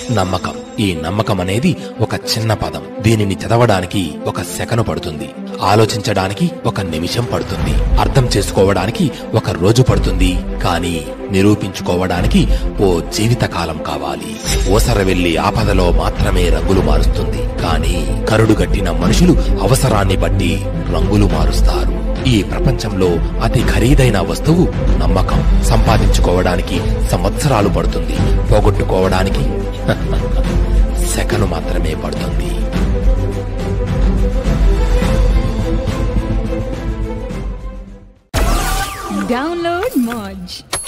నమ్మకం ఈ నమ్మకం అనేది ఒక చిన్న పదం దీనిని చదవడానికి ఒక సెకను పడుతుంది ఆలోచించడానికి ఒక నిమిషం పడుతుంది అర్థం చేసుకోవడానికి ఒక రోజు పడుతుంది కానీ నిరూపించుకోవడానికి ఓ జీవితకాలం కావాలి ఓసర వెళ్లి ఆపదలో మాత్రమే రంగులు మారుస్తుంది కానీ కరుడుగట్టిన మనుషులు అవసరాన్ని బట్టి రంగులు మారుస్తారు ఈ ప్రపంచంలో అతి ఖరీదైన వస్తువు నమ్మకం సంపాదించుకోవడానికి సంవత్సరాలు పడుతుంది పోగొట్టుకోవడానికి సెకను మాత్రమే పడుతుంది Download Moj.